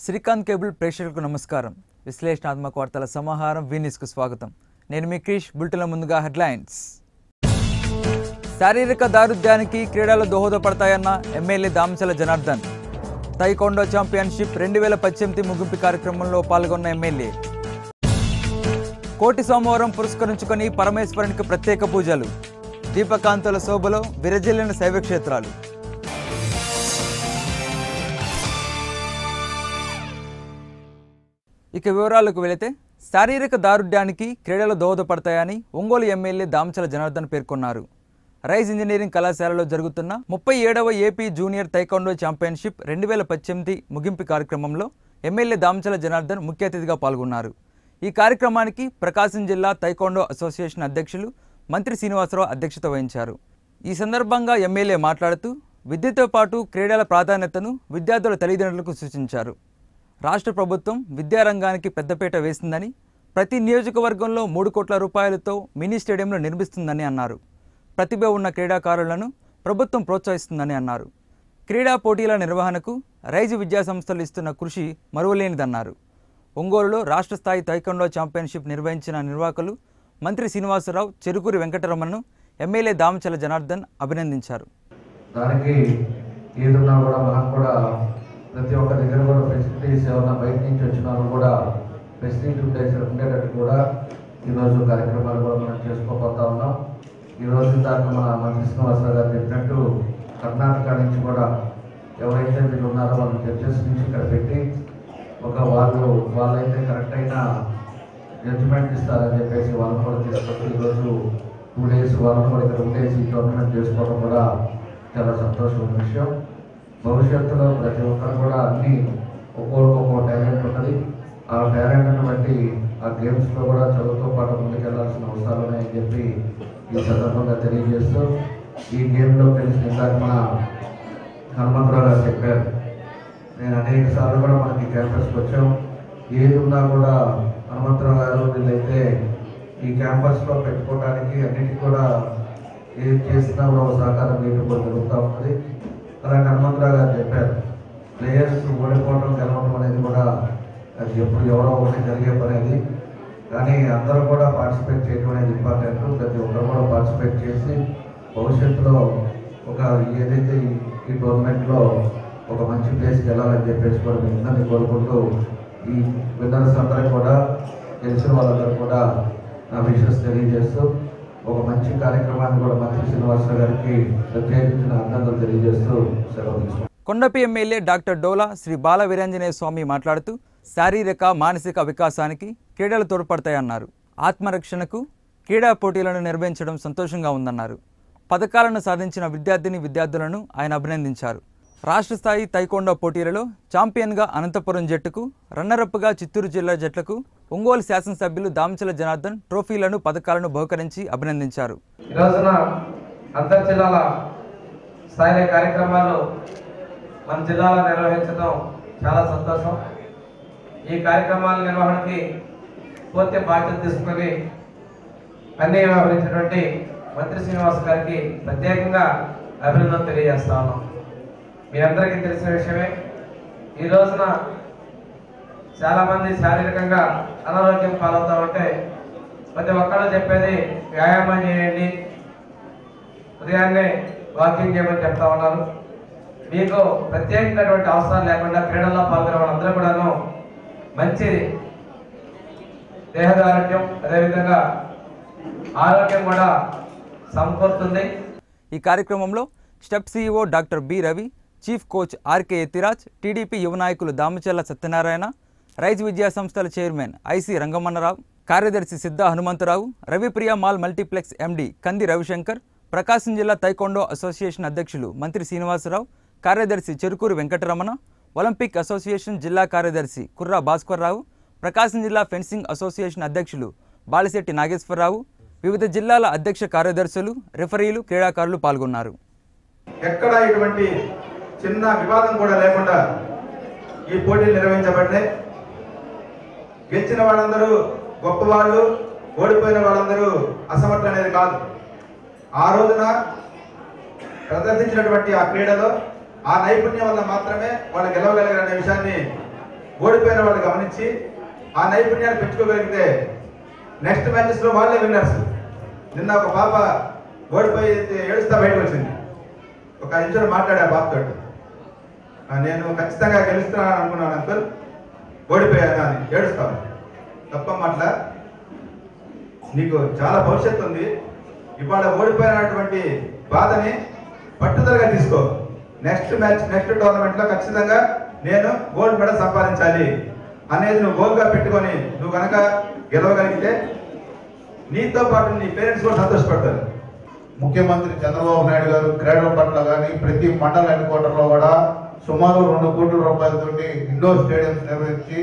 Srikanth cable ప్రేక్షకులకు నమస్కారం విశ్లేషణాత్మక వార్తల సమాహారం వీనిస్కు స్వాగతం నేను మీ క్రిష్ బుల్టెల ముందుగా హెడ్లైన్స్ శారీరక దారుద్యానికి క్రీడలు దోహదపడతాయన్న MLA Damacharla Janardhan taekwondo championship రెండు వేల పద్దెనిమిది ముగింపు కార్యక్రమంలో పాల్గొన్న ఎమ్మెల్యే కోటి సోమవారం పురస్కరించుకొని పరమేశ్వరునికి ప్రత్యేక పూజలు దీపకాంతుల శోభలో విరజిల్లిన శైవక్షేత్రాలు ఇక వివరాలకు వెళితే శారీరక దారుఢ్యానికి క్రీడలు దోహదపడతాయని ఒంగోలు ఎమ్మెల్యే దామచల జనార్దన్ పేర్కొన్నారు రైజ్ ఇంజనీరింగ్ కళాశాలలో జరుగుతున్న ముప్పై ఏడవ ఏపీ జూనియర్ తైకొండో ఛాంపియన్షిప్ రెండు వేల పద్దెనిమిది ముగింపు కార్యక్రమంలో ఎమ్మెల్యే దామచల జనార్దన్ ముఖ్య అతిథిగా పాల్గొన్నారు ఈ కార్యక్రమానికి ప్రకాశం జిల్లా తైకొండో అసోసియేషన్ అధ్యక్షులు మంత్రి శ్రీనివాసరావు అధ్యక్షత వహించారు ఈ సందర్భంగా ఎమ్మెల్యే మాట్లాడుతూ విద్యతో పాటు క్రీడల ప్రాధాన్యతను విద్యార్థుల తల్లిదండ్రులకు సూచించారు రాష్ట్ర ప్రభుత్వం విద్యారంగానికి పెద్దపీట వేసిందని ప్రతి నియోజకవర్గంలో మూడు కోట్ల రూపాయలతో మినీ స్టేడియంలు నిర్మిస్తుందని అన్నారు ప్రతిభ ఉన్న క్రీడాకారులను ప్రభుత్వం ప్రోత్సహిస్తుందని అన్నారు క్రీడా పోటీల నిర్వహణకు రైజు విద్యా సంస్థలు ఇస్తున్న కృషి మరువలేనిదన్నారు ఒంగోలులో రాష్ట్ర స్థాయి తైకొండో ఛాంపియన్షిప్ నిర్వహించిన నిర్వాహకులు మంత్రి శ్రీనివాసరావు చెరుకూరి వెంకటరమణను ఎమ్మెల్యే దామచల జనార్దన్ అభినందించారు దానికి ఏదున్నా కూడా మనం కూడా ప్రతి ఒక్క దగ్గర కూడా ఫెసిలిటీస్ ఏమన్నా బయట నుంచి వచ్చిన వాళ్ళు కూడా ఫెసిలిటీ ఉండే ఉండేటట్టు కూడా ఈరోజు కార్యక్రమాలు కూడా మనం చేసుకోబోతా ఉన్నాం ఈరోజు దాకా మన మంత్రి శ్రీనివాసరావు గారు చెప్పినట్టు కర్ణాటక నుంచి కూడా ఎవరైతే వీళ్ళు ఉన్నారో వాళ్ళు జడ్జెస్ నుంచి ఇక్కడ పెట్టి ఒక వాళ్ళు వాళ్ళైతే కరెక్ట్ అయిన జడ్జిమెంట్ ఇస్తారని చెప్పేసి వాళ్ళని కూడా తీసుకొచ్చి ఈరోజు టూ డేస్ వాళ్ళని కూడా ఇక్కడ ఉండేసి ఈ టోర్నమెంట్ చేసుకోవడం కూడా చాలా సంతోషమైన విషయం భవిష్యత్తులో ప్రతి ఒక్కరు కూడా అన్ని ఒక్కొక్కరికి ఒక్కో టాలెంట్ ఉంటుంది ఆ టాలెంట్ని బట్టి ఆ గేమ్స్లో కూడా చదువుతో పాటు ముందుకెళ్లాల్సిన అవసరాలు ఉన్నాయని చెప్పి ఈ సందర్భంగా తెలియజేస్తూ ఈ గేమ్లో కలిసి ఇందాక మన హనుమంతరావు గారు చెప్పారు నేను అనేక సార్లు కూడా మనకి క్యాంపస్కి వచ్చాం ఏది ఉన్నా కూడా హనుమంతరావు గారు వీళ్ళైతే ఈ క్యాంపస్లో పెట్టుకోవడానికి అన్నిటికీ కూడా ఏది చేసినా కూడా ఒక సహకారం మీకు కూడా జరుగుతూ ఉంటుంది అలాగే హనుమంతరావు గారు చెప్పారు ప్లేయర్స్ ఓడిపోవడం గెలవడం అనేది కూడా అది ఎప్పుడు ఎవరో ఒకటి జరిగే పని అది కానీ అందరూ కూడా పార్టిసిపేట్ చేయడం అనేది ఇంపార్టెంట్ ప్రతి ఒక్కరు కూడా పార్టిసిపేట్ చేసి భవిష్యత్తులో ఒక ఏదైతే ఈ- ఈ టోర్నమెంట్లో ఒక మంచి ప్లేస్కి వెళ్ళాలని చెప్పేసి కూడా మీ అందరినీ కోరుకుంటూ ఈ విన్నర్స్ అందరూ కూడా గెలిచిన వాళ్ళందరూ కూడా నా విషయస్ తెలియజేస్తూ ఒక మంచి కార్యక్రమాన్ని కూడా మంత్రి శ్రీనివాసరావు గారికి ప్రత్యేకించిన అభినందనలు తెలియజేస్తూ సెలవు తీసుకుంటాను కొండపి ఎమ్మెల్యే డాక్టర్ డోలా శ్రీ బాల వీరాంజనేయ స్వామి మాట్లాడుతూ శారీరక మానసిక వికాసానికి క్రీడలు తోడ్పడతాయన్నారు ఆత్మరక్షణకు క్రీడా పోటీలను నిర్వహించడం సంతోషంగా ఉందన్నారు పథకాలను సాధించిన విద్యార్థిని విద్యార్థులను ఆయన అభినందించారు రాష్ట్ర స్థాయి తైకొండ పోటీలలో ఛాంపియన్గా అనంతపురం జట్టుకు రన్నరప్గా చిత్తూరు జిల్లా జట్లకు ఒంగోలు శాసనసభ్యులు దామచల జనార్దన్ ట్రోఫీలను పథకాలను బహుకరించి అభినందించారు ఈ రోజున అంతర్ జిల్లాల స్థాయి కార్యక్రమాలు మన జిల్లాలో నిర్వహించడం చాలా సంతోషం ఈ కార్యక్రమాల నిర్వహణకి పూర్తి బాధ్యత తీసుకొని అన్ని వ్యవహరించినటువంటి మంత్రి శ్రీనివాస్ గారికి ప్రత్యేకంగా అభినందన తెలియజేస్తా ఉన్నాం మీ అందరికీ తెలిసిన విషయమే ఈ రోజున చాలామంది శారీరకంగా అనారోగ్యం పాలవుతూ ఉంటే ప్రతి ఒక్కళ్ళు చెప్పేది వ్యాయామం చేయండి ఉదయాన్నే వాకింగ్ చేయమని చెప్తా ఉన్నారు మీకు ప్రత్యేకమైనటువంటి అవసరం లేకుండా క్రీడల్లో పాల్గొనే వాళ్ళందరూ కూడాను మంచి దేహదారోగ్యం అదేవిధంగా ఆరోగ్యం కూడా సమకూరుతుంది ఈ కార్యక్రమంలో STEP CEO doctor B Ravi chief coach RK Ethiraj TDP యువ నాయకులు దామచల్ల సత్యనారాయణ రైజ్ విద్యా సంస్థల చైర్మన్ ఐసి రంగమన్నరావు కార్యదర్శి Siddha Hanumantharao Ravipriya mall multiplex MD Kandi Ravishankar ప్రకాశం జిల్లా తైకొండో అసోసియేషన్ అధ్యక్షులు మంత్రి శ్రీనివాసరావు కార్యదర్శి చెరుకూరు వెంకటరమణ ఒలింపిక్ అసోసియేషన్ జిల్లా కార్యదర్శి కుర్రా భాస్కర్రావు ప్రకాశం జిల్లా ఫెన్సింగ్ అసోసియేషన్ అధ్యక్షులు బాలిశెట్టి నాగేశ్వరరావు వివిధ జిల్లాల అధ్యక్ష కార్యదర్శులు రెఫరీలు క్రీడాకారులు పాల్గొన్నారు ఎక్కడ ఇటువంటి చిన్న వివాదం కూడా లేకుండా ఈ పోటీలు నిర్వహించబడ్డాయి గెలిచిన వాళ్ళందరూ గొప్పవాళ్ళు ఓడిపోయిన వాళ్ళందరూ అసమర్థులు అనేది కాదు ఆ రోజున ప్రదర్శించినటువంటి ఆ క్రీడలో ఆ నైపుణ్యం వల్ల మాత్రమే వాళ్ళు గెలవగలిగారనే విషయాన్ని ఓడిపోయిన వాళ్ళు గమనించి ఆ నైపుణ్యాన్ని పెంచుకోగలిగితే నెక్స్ట్ మ్యాచెస్లో వాళ్ళే విన్నర్స్ నిన్న ఒక పాప ఓడిపోయి ఏడుస్తా బయటకు వచ్చింది ఒక నిమిషం మాట్లాడే ఆ పాపతో నేను ఖచ్చితంగా గెలుస్తున్నాను అనుకున్నాను అంకుల్ ఓడిపోయాను అని ఏడుస్తాను తప్పమ్మట్లా నీకు చాలా భవిష్యత్తు ఉంది ఇవాళ ఓడిపోయినటువంటి బాధని పట్టుదలగా తీసుకో నెక్స్ట్ మ్యాచ్ నెక్స్ట్ టోర్నమెంట్ లో ఖచ్చితంగా నేను గోల్డ్ మెడల్ సంపాదించాలి అనేది నువ్వు గోల్గా పెట్టుకొని నువ్వు కనుక గెలవగలిగితే నీతో పాటు నీ పేరెంట్స్ కూడా సంతోషపడతారు ముఖ్యమంత్రి చంద్రబాబు నాయుడు గారు క్రీడల పట్ల కానీ ప్రతి మండల హెడ్ క్వార్టర్లో కూడా సుమారు రెండు కోట్ల రూపాయలతోటి ఇండోర్ స్టేడియంస్ నిర్వహించి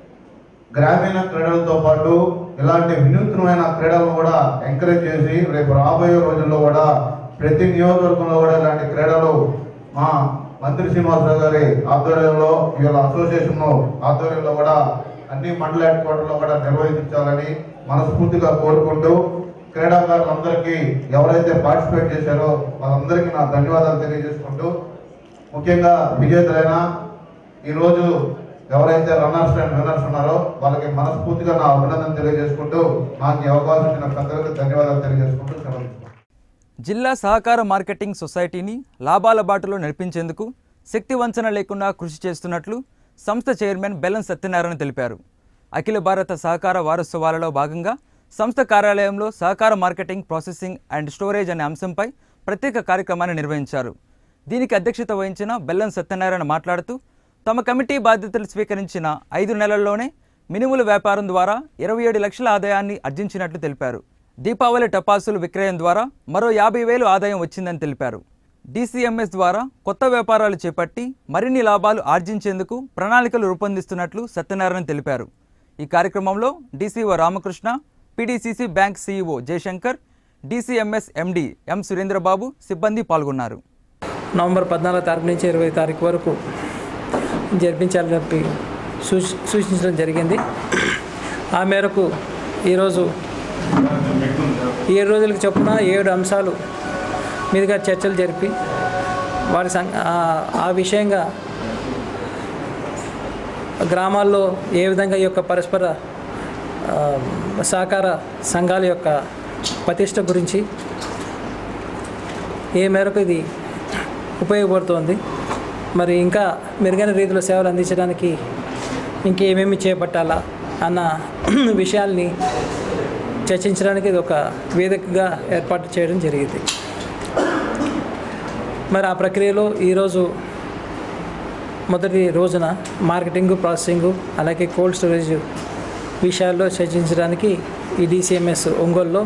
గ్రామీణ క్రీడలతో పాటు ఇలాంటి వినూత్నమైన క్రీడలను కూడా ఎంకరేజ్ చేసి రేపు రాబోయే రోజుల్లో కూడా ప్రతి నియోజకవర్గంలో కూడా ఇలాంటి క్రీడలు మా మంత్రి శ్రీనివాసరావు గారి ఆధ్వర్యంలో వీళ్ళ అసోసియేషన్ ఆధ్వర్యంలో కూడా అన్ని మండల హెడ్ క్వార్టర్లో కూడా నిర్వహించాలని మనస్ఫూర్తిగా కోరుకుంటూ క్రీడాకారులందరికీ ఎవరైతే పార్టిసిపేట్ చేశారో వాళ్ళందరికీ నా ధన్యవాదాలు తెలియజేసుకుంటూ ముఖ్యంగా విజేతలైన ఈరోజు ఎవరైతే రన్నర్స్ అండ్ విన్నర్స్ ఉన్నారో వాళ్ళకి మనస్ఫూర్తిగా నా అభినందన తెలియజేసుకుంటూ నాకు ఈ అవకాశం ఇచ్చిన పెద్దలకు ధన్యవాదాలు తెలియజేసుకుంటూ సెలవు తీసుకుంటాను. జిల్లా సహకార మార్కెటింగ్ సొసైటీని లాభాల బాటలో నడిపించేందుకు శక్తి వంచన లేకుండా కృషి చేస్తున్నట్లు సంస్థ చైర్మన్ బెల్లం సత్యనారాయణ తెలిపారు అఖిల భారత సహకార వారోత్సవాలలో భాగంగా సంస్థ కార్యాలయంలో సహకార మార్కెటింగ్ ప్రాసెసింగ్ అండ్ స్టోరేజ్ అనే అంశంపై ప్రత్యేక కార్యక్రమాన్ని నిర్వహించారు దీనికి అధ్యక్షత వహించిన బెల్లం సత్యనారాయణ మాట్లాడుతూ తమ కమిటీ బాధ్యతలు స్వీకరించిన ఐదు నెలల్లోనే మినుముల వ్యాపారం ద్వారా ఇరవై ఏడు లక్షల ఆదాయాన్ని ఆర్జించినట్లు తెలిపారు దీపావళి టపాసులు విక్రయం ద్వారా మరో యాభై వేలు ఆదాయం వచ్చిందని తెలిపారు డీసీఎంఎస్ ద్వారా కొత్త వ్యాపారాలు చేపట్టి మరిన్ని లాభాలు ఆర్జించేందుకు ప్రణాళికలు రూపొందిస్తున్నట్లు సత్యనారాయణ తెలిపారు ఈ కార్యక్రమంలో DCO Ramakrishna PDCC bank CEO Jayashankar DCMS MD M Surendrababu సిబ్బంది పాల్గొన్నారు నవంబర్ పద్నాలుగో తారీఖు నుంచి ఇరవై తారీఖు వరకు జరిపించాలని చెప్పి సూచ సూచించడం జరిగింది ఆ మేరకు ఈరోజు ఏడు రోజులకు చొప్పున ఏడు అంశాలు మీదుగా చర్చలు జరిపి వారి సం ఆ- ఆ విషయంగా గ్రామాల్లో ఏ విధంగా ఈ యొక్క పరస్పర ఆ, సహకార సంఘాల యొక్క ప్రతిష్ట గురించి ఏ మేరకు ఇది ఉపయోగపడుతోంది మరి ఇంకా మెరుగైన రీతిలో సేవలు అందించడానికి ఇంకేమేమి చేపట్టాలా అన్న విషయాల్ని చర్చించడానికి ఇది ఒక వేదికగా ఏర్పాటు చేయడం జరిగింది మరి ఆ ప్రక్రియలో ఈరోజు మొదటి రోజున మార్కెటింగ్ ప్రాసెసింగ్ అలాగే కోల్డ్ స్టోరేజ్ విషయాల్లో చర్చించడానికి ఈ డిసిఎంఎస్ ఒంగోలులో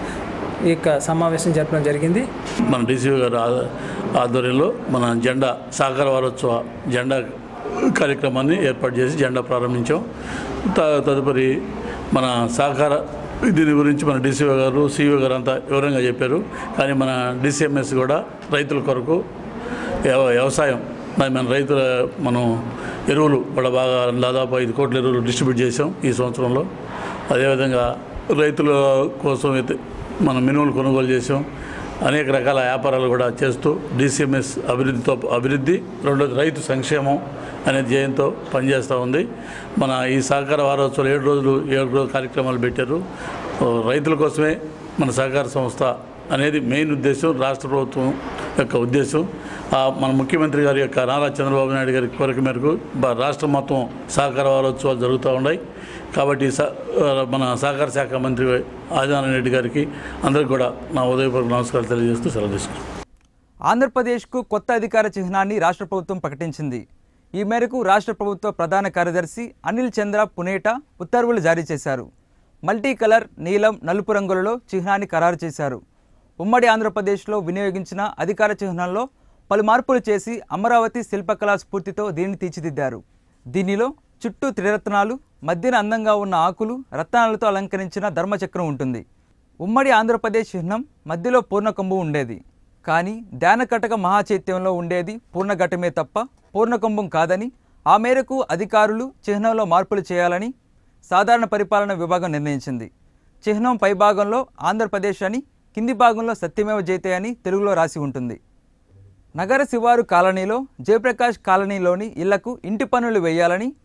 ఈ యొక్క సమావేశం జరపడం జరిగింది మన డీసీఓ గారి ఆ- ఆధ్వర్యంలో మన జెండా సహకార వారోత్సవ జెండా కార్యక్రమాన్ని ఏర్పాటు చేసి జెండా ప్రారంభించాం త- తదుపరి మన సహకార దీని గురించి మన డీసీఓ గారు సిఇఓ గారు అంతా వివరంగా చెప్పారు కానీ మన డిసిఎంఎస్ కూడా రైతుల కొరకు వ్యవ- వ్యవసాయం మరి మన రైతుల మనం ఎరువులు కూడా బాగా దాదాపు ఐదు కోట్ల ఎరువులు డిస్ట్రిబ్యూట్ చేసాం ఈ సంవత్సరంలో అదేవిధంగా రైతుల కోసం అయితే మనం మినుములు కొనుగోలు చేసాం అనేక రకాల వ్యాపారాలు కూడా చేస్తూ డిసిఎంఎస్ అభివృద్ధితో అభివృద్ధి రెండోది రైతు సంక్షేమం అనే ధ్యేయంతో పనిచేస్తూ ఉంది మన ఈ సహకార వారోత్సవాలు ఏడు రోజులు ఏడు రోజులు కార్యక్రమాలు పెట్టారు ఓ, రైతుల కోసమే మన సహకార సంస్థ అనేది మెయిన్ ఉద్దేశం రాష్ట్ర ప్రభుత్వం యొక్క ఉద్దేశం ఆ, మన ముఖ్యమంత్రి గారి యొక్క నారా చంద్రబాబు నాయుడు గారి కోరిక మేరకు బ- రాష్ట్రం మొత్తం సహకార వారోత్సవాలు జరుగుతూ ఉన్నాయి కాబట్టి స- ఆ, మన సహకార శాఖ మంత్రి ఆదినారాయణ రెడ్డి గారికి అందరికీ కూడా నా ఉదయపూర్వక నమస్కారాలు తెలియజేస్తూ సెలవు తీసుకున్నాను ఆంధ్రప్రదేశ్కు కొత్త అధికార చిహ్నాన్ని రాష్ట్ర ప్రభుత్వం ప్రకటించింది ఈ మేరకు రాష్ట్ర ప్రభుత్వ ప్రధాన కార్యదర్శి అనిల్ చంద్ర పునేట ఉత్తర్వులు జారీ చేశారు మల్టీ కలర్ నీలం నలుపు రంగులలో చిహ్నాన్ని ఖరారు చేశారు ఉమ్మడి ఆంధ్రప్రదేశ్లో వినియోగించిన అధికార చిహ్నంలో పలు మార్పులు చేసి అమరావతి శిల్పకళా స్ఫూర్తితో దీన్ని తీర్చిదిద్దారు దీనిలో చుట్టూ త్రిరత్నాలు మధ్యన అందంగా ఉన్న ఆకులు రత్నాలతో అలంకరించిన ధర్మచక్రం ఉంటుంది ఉమ్మడి ఆంధ్రప్రదేశ్ చిహ్నం మధ్యలో పూర్ణకొంబు ఉండేది కానీ ధ్యానకటక మహాచైత్యంలో ఉండేది పూర్ణఘటమే తప్ప పూర్ణకుంభం కాదని ఆ మేరకు అధికారులు చిహ్నంలో మార్పులు చేయాలని సాధారణ పరిపాలన విభాగం నిర్ణయించింది చిహ్నం పైభాగంలో ఆంధ్రప్రదేశ్ అని కింది భాగంలో సత్యమేవ జయతే అని తెలుగులో రాసి ఉంటుంది నగర శివారు కాలనీలో జయప్రకాష్ కాలనీలోని ఇళ్లకు ఇంటి పన్నులు వేయాలని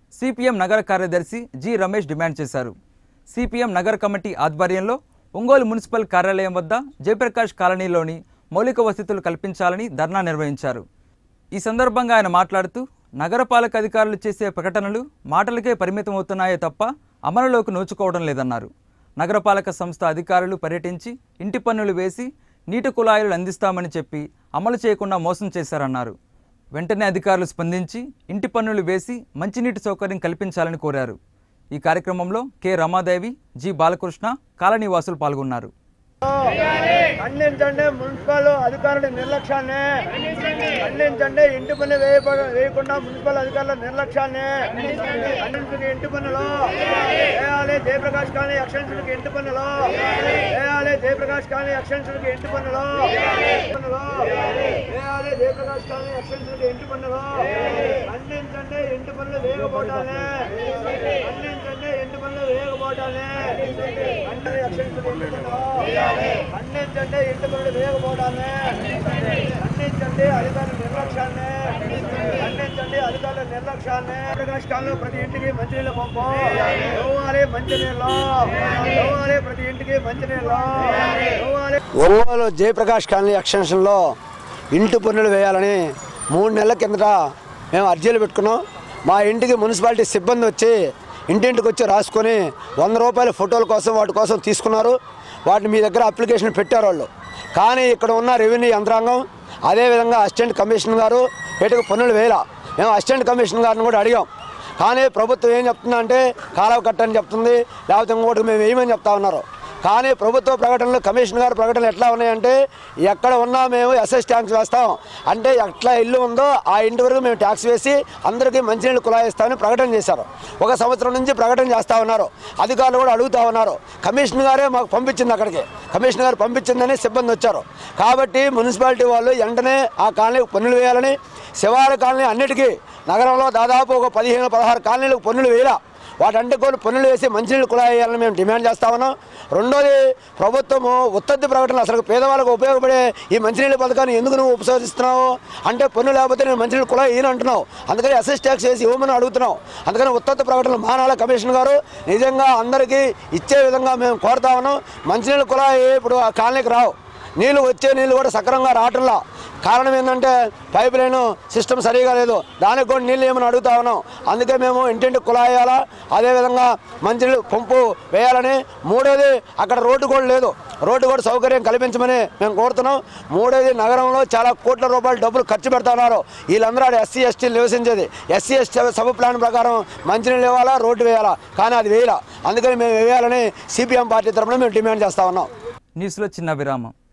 సిపిఎం నగర కార్యదర్శి జి రమేష్ డిమాండ్ చేశారు సిపిఎం నగర కమిటీ ఆధ్వర్యంలో ఒంగోలు మున్సిపల్ కార్యాలయం వద్ద జయప్రకాష్ కాలనీలోని మౌలిక వసతులు కల్పించాలని ధర్నా నిర్వహించారు ఈ సందర్భంగా ఆయన మాట్లాడుతూ నగరపాలక అధికారులు చేసే ప్రకటనలు మాటలకే పరిమితమవుతున్నాయే తప్ప అమలులోకి నోచుకోవడం లేదన్నారు నగరపాలక సంస్థ అధికారులు పర్యటించి ఇంటి పన్నులు వేసి నీటి కుళాయిలు అందిస్తామని చెప్పి అమలు చేయకుండా మోసం చేశారన్నారు వెంటనే అధికారులు స్పందించి ఇంటి పన్నులు వేసి మంచినీటి సౌకర్యం కల్పించాలని కోరారు ఈ కార్యక్రమంలో K Ramadevi G Balakrishna colony వాసులు పాల్గొన్నారు ఖండించండి మున్సిపల్ అధికారుల నిర్లక్ష్యాన్ని ఖండించండి ఇంటి పన్ను వేయబడ- వేయకుండా మున్సిపల్ అధికారుల నిర్లక్ష్యాన్ని ఖండించండి ఇంటి పన్నులు వేయాలి జయప్రకాష్ కానీ ఎక్స్టెన్షన్కి ఇంటి పన్నులు వేయాలి జయప్రకాష్ కానీ ఎక్స్టెన్షన్కి ఇంటి పన్నులు పన్నులు వేయాలి జయప్రకాష్ కానీ ఎక్స్టెన్షన్కి ఇంటి పన్నులు ఖండించండి ఇంటి పన్నులు వేయకపోవటాన్ని ఖండించండి ఇంటి పన్నులు వేయకపోవటాన్ని ఖండించండి ఎక్స్టెన్షన్కి ఇంటి పన్నులు ఖండించండి ఇంటి పనులు వేయకపోవడాన్ని ఖండించండి అధికారుల నిర్లక్ష్యాన్ని ఖండించండి అధికారుల నిర్లక్ష్యాన్ని ప్రకాష్ కాలంలో ప్రతి ఇంటికి మంచినీళ్ళ పంపు ఇవ్వాలి మంచినీళ్ళు ఇవ్వాలి ప్రతి ఇంటికి మంచినీళ్ళు ఇవ్వాలి ఒంగోలు జయప్రకాష్ కాలనీ ఎక్స్టెన్షన్లో ఇంటి పన్నులు వేయాలని మూడు నెలల కిందట మేము అర్జీలు పెట్టుకున్నాం మా ఇంటికి మున్సిపాలిటీ సిబ్బంది వచ్చి ఇంటింటికి వచ్చి రాసుకొని వంద రూపాయల ఫోటోల కోసం వాటి కోసం తీసుకున్నారు వాటిని మీ దగ్గర అప్లికేషన్ పెట్టారు వాళ్ళు కానీ ఇక్కడ ఉన్న రెవెన్యూ యంత్రాంగం అదేవిధంగా అసిస్టెంట్ కమిషనర్ గారు వీటికి పన్నులు వేయాల మేము అసిస్టెంట్ కమిషనర్ గారిని కూడా అడిగాం కానీ ప్రభుత్వం ఏం చెప్తుందంటే కాలువ కట్టని చెప్తుంది లేకపోతే ఇంకోటి మేము వేయమని చెప్తా ఉన్నారు కానీ ప్రభుత్వ ప్రకటనలు కమిషనర్ గారి ప్రకటనలు ఎట్లా ఉన్నాయంటే ఎక్కడ ఉన్నా మేము ఎస్ఎస్ ట్యాక్స్ వేస్తాం అంటే ఎట్లా ఇల్లు ఉందో ఆ ఇంటి వరకు మేము ట్యాక్స్ వేసి అందరికీ మంచినీళ్ళు కులాయిస్తామని ప్రకటన చేశారు ఒక సంవత్సరం నుంచి ప్రకటన చేస్తూ ఉన్నారు అధికారులు కూడా అడుగుతూ ఉన్నారు కమిషనర్ గారే మాకు పంపించింది అక్కడికి కమిషనర్ గారు పంపించిందని సిబ్బంది వచ్చారు కాబట్టి మున్సిపాలిటీ వాళ్ళు వెంటనే ఆ కాలనీకి పన్నులు వేయాలని శివారు కాలనీ అన్నిటికీ నగరంలో దాదాపు ఒక పదిహేను పదహారు కాలనీలకు పన్నులు వేయాల వాటంటే కొన్ని పన్నులు వేసి మంచినీళ్ళు కుళాయి వేయాలని మేము డిమాండ్ చేస్తా ఉన్నాం రెండోది ప్రభుత్వము ఉత్పత్తి ప్రకటన అసలు పేదవాళ్ళకు ఉపయోగపడే ఈ మంచినీళ్ళ పథకాన్ని ఎందుకు నువ్వు ఉపసరిస్తున్నావు అంటే పన్ను లేకపోతే నేను మంచినీళ్ళు కుళాయి వేయను అంటున్నావు అందుకని ఎస్ఎస్ ట్యాక్స్ వేసి ఇవ్వమని అడుగుతున్నావు అందుకని ఉత్పత్తి ప్రకటనలు మానాల కమిషన్ గారు నిజంగా అందరికీ ఇచ్చే విధంగా మేము కోరుతా ఉన్నాం మంచినీళ్ళ కుళాయి ఇప్పుడు ఆ కాలనీకి రావు నీళ్ళు వచ్చే నీళ్ళు కూడా సక్రమంగా రావట్లా కారణం ఏంటంటే పైప్ లైన్ సిస్టమ్ సరిగా లేదు దానికి కూడా నీళ్ళు ఏమని అడుగుతా ఉన్నాం అందుకే మేము ఇంటింటి కుళాయాలా అదేవిధంగా మంచినీళ్ళు పంపు వేయాలని మూడోది అక్కడ రోడ్డు కూడా లేదు రోడ్డు కూడా సౌకర్యం కల్పించమని మేము కోరుతున్నాం మూడోది నగరంలో చాలా కోట్ల రూపాయలు డబ్బులు ఖర్చు పెడుతున్నారు వీళ్ళందరూ ఆడ ఎస్సీ ఎస్టీలు నివసించేది ఎస్సీ ఎస్టీ సబ్ ప్లాన్ ప్రకారం మంచినీళ్ళు ఇవ్వాలా రోడ్డు వేయాలా కానీ అది వేయాలా అందుకని మేము వేయాలని సిపిఎం పార్టీ తరఫున మేము డిమాండ్ చేస్తా ఉన్నాం న్యూస్లో చిన్న విరామం